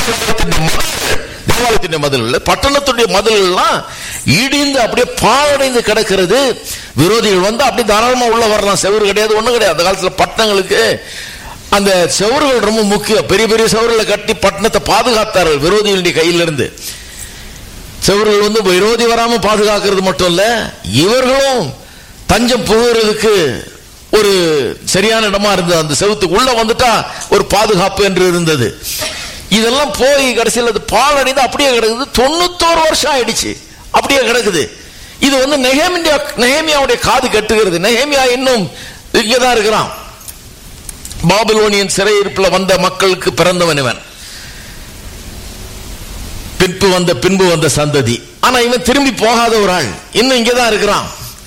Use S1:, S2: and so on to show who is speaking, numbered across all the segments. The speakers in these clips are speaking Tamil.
S1: தேவாலயத்தின் மதில்கள், தேவாலயத்தின் மதில்கள் பட்டணத்துடைய மதில்கள்லாம் இடிந்து அப்படியே பாழடைந்து கிடக்கிறது விரோதிகள் வந்து அப்படி தாராளமா உள்ள வரலாம் செவரு கிடையாது ஒண்ணும் கிடையாது அந்த காலத்துல பட்டணங்களுக்கு அந்த செவறுகள் ரொம்ப முக்கியம் பெரிய பெரிய செவறுகளை கட்டி பட்டணத்தை பாதுகாத்தார்கள் விரோதிகளுடைய கையிலிருந்து செவர்கள் வந்து விரோதி வராம பாதுகாக்கிறது மட்டும் இல்ல இவர்களும் தஞ்சம் புகுறதுக்கு ஒரு சரியான இடமா இருந்தது அந்த செவுத்துக்கு உள்ள வந்துட்டா ஒரு பாதுகாப்பு என்று இருந்தது இதெல்லாம் போய் கடைசியில் அது பாழடைந்து அப்படியே கிடக்குது தொண்ணூத்தோரு வருஷம் ஆயிடுச்சு அப்படியே கிடக்குது இது வந்து நெகேமியா நெகேமியாவுடைய காது கட்டுகிறது நெகேமியா இன்னும் இங்கதான் இருக்கிறான் பாபிலோனியன் சிறையிருப்பில் வந்த மக்களுக்கு பிறந்தவன் இவன் பின்பு வந்த பின்பு வந்த சந்ததி ஆனா இவன் திரும்பி போகாத ஒரு ஆள் இன்னும் இங்கதான் இருக்கிறான்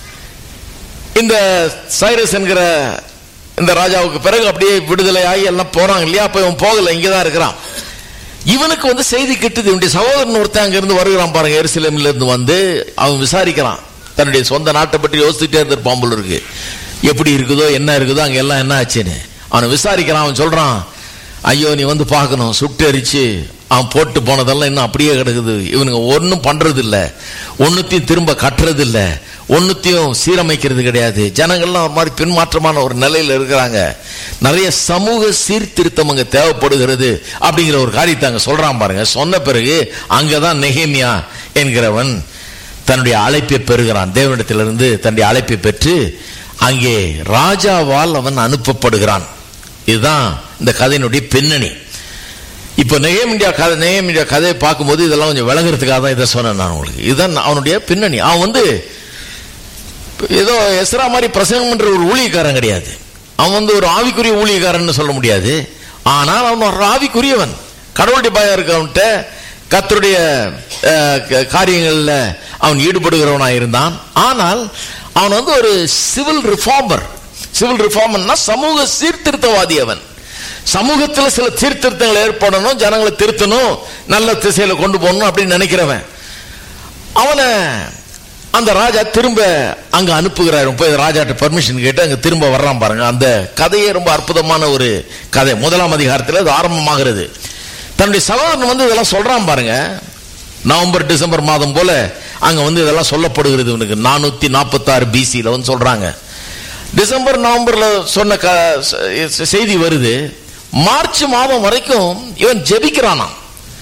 S1: இந்த சைரஸ் என்கிற இந்த ராஜாவுக்கு பிறகு அப்படியே விடுதலை ஆகி எல்லாம் போறாங்க இல்லையா அப்ப இவன் போகல இங்கதான் இருக்கிறான் இவனுக்கு வந்து செய்தி கிட்டுது இவனுடைய சகோதரன் ஒருத்தன் அங்க இருந்து வருகிறான் பாருங்க எருசலேம்ல இருந்து வந்து அவன் விசாரிக்கிறான் தன்னுடைய சொந்த நாட்டை பற்றி யோசிச்சுட்டே இருந்திருப்பான் போல இருக்கு எப்படி இருக்குதோ என்ன இருக்குதோ அங்க எல்லாம் என்ன ஆச்சுன்னு அவனை விசாரிக்கிறான் அவன் சொல்றான் ஐயோ நீ வந்து பார்க்கணும் சுட்டு எரிச்சு அவன் போட்டு போனதெல்லாம் இன்னும் அப்படியே கிடக்குது இவனுங்க ஒன்றும் பண்றது இல்ல ஒன்னுத்தையும் திரும்ப கட்டுறது இல்ல ஒன்னுத்தையும் சீரமைக்கிறது கிடையாது ஜனங்கள்லாம் ஒரு மாதிரி பின்மாற்றமான ஒரு நிலையில இருக்கிறாங்க நிறைய சமூக சீர்திருத்தம் அங்க தேவைப்படுகிறது அப்படிங்கிற ஒரு காரியத்தை அங்க சொல்றான் பாருங்க சொன்ன பிறகு அங்கதான் நெகேமியா என்கிறவன் தன்னுடைய அழைப்பை பெறுகிறான் தேவனிடத்திலிருந்து தன்னுடைய அழைப்பை பெற்று அங்கே ராஜாவால் அவன் அனுப்பப்படுகிறான் இதுதான் இந்த கதையினுடைய பின்னணி இப்போ நெயம் இந்தியா கதை நெயம் இந்தியா கதையை பார்க்கும்போது இதெல்லாம் கொஞ்சம் விளங்குறதுக்காக தான் இதை சொன்னேன் நான் உங்களுக்கு இதுதான் அவனுடைய பின்னணி அவன் வந்து ஏதோ எஸ்ரா மாதிரி பிரசங்கம் பண்ற ஒரு ஊழியக்காரன் கிடையாது அவன் வந்து ஒரு ஆவிக்குரிய ஊழியக்காரன் சொல்ல முடியாது ஆனால் அவன் ஒரு ஆவிக்குரியவன் கடவுளுடைய பயம் இருக்கு அவன்கிட்ட கத்தருடைய அஹ், க- காரியங்கள்ல அவன் ஈடுபடுகிறவனாக இருந்தான் ஆனால் அவன் வந்து ஒரு சிவில் ரிஃபார்மர் சிவில் ரிஃபார்மர்னா சமூக சீர்திருத்தவாதி அவன் சமூகத்துல சில சீர்திருத்தங்கள் ஏற்படணும் ஜனங்களை திருத்தணும் நல்ல திசையில கொண்டு போகணும் அப்படின்னு நினைக்கிறவன் அவனை அந்த ராஜா திரும்ப அங்க அனுப்புகிறார் போய் ராஜாட்ட பர்மிஷன் கேட்டு அங்க திரும்ப வர்றான் பாருங்க அந்த கதையே ரொம்ப அற்புதமான ஒரு கதை முதலாம் அதிகாரத்தில் அது ஆரம்பமாகிறது தன்னுடைய சகோதரன் வந்து இதெல்லாம் சொல்றான் பாருங்க நவம்பர் டிசம்பர் மாதம் போல அங்க வந்து இதெல்லாம் சொல்லப்படுகிறது இவனுக்கு நானூத்தி நாற்பத்தாறு பிசியில வந்து சொல்றாங்க டிசம்பர் நவம்பர்ல சொன்ன க- செ- செய்தி வருது மார்ச் மாதம் வரைக்கும் இவன் ஜெபிக்கிறானாம்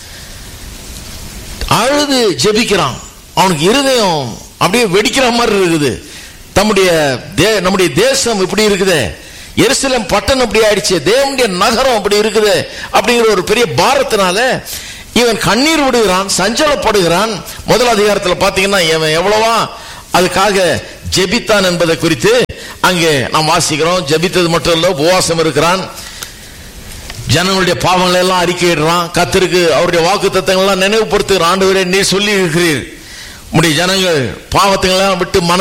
S1: அழுது ஜெபிக்கிறான் அவனுக்கு இருதயம் அப்படியே வெடிக்கிற மாதிரி இருக்குது தம்முடைய தே- நம்முடைய தேசம் இப்படி இருக்குதே எருசலேம் பட்டணம் இப்படி ஆயிடுச்சு தேவனுடைய நகரம் அப்படி இருக்குது அப்படிங்கிற ஒரு பெரிய பாரத்தினால இவன் கண்ணீர் விடுகிறான் சஞ்சலப்படுகிறான் முதல் அதிகாரத்தில் பார்த்தீங்கன்னா இவன் எவ்வளவா அதுக்காக ஜெபித்தான் என்பதை குறித்து அங்கே நாம் வாசிக்கிறோம் ஜெபித்தது மட்டும் இல்ல உபவாசம் இருக்கிறான் ஜனங்களுடைய பாவங்களை எல்லாம் அறிக்கையிடுறான் கத்திற்கு அவருடைய வாக்கு தத்தங்கள் எல்லாம் நினைவுபடுத்துகிற ஆண்டவரே நீர் சொல்லி இருக்கிறீர் உடைய ஜனங்கள் பாவத்துங்களெல்லாம் விட்டு மன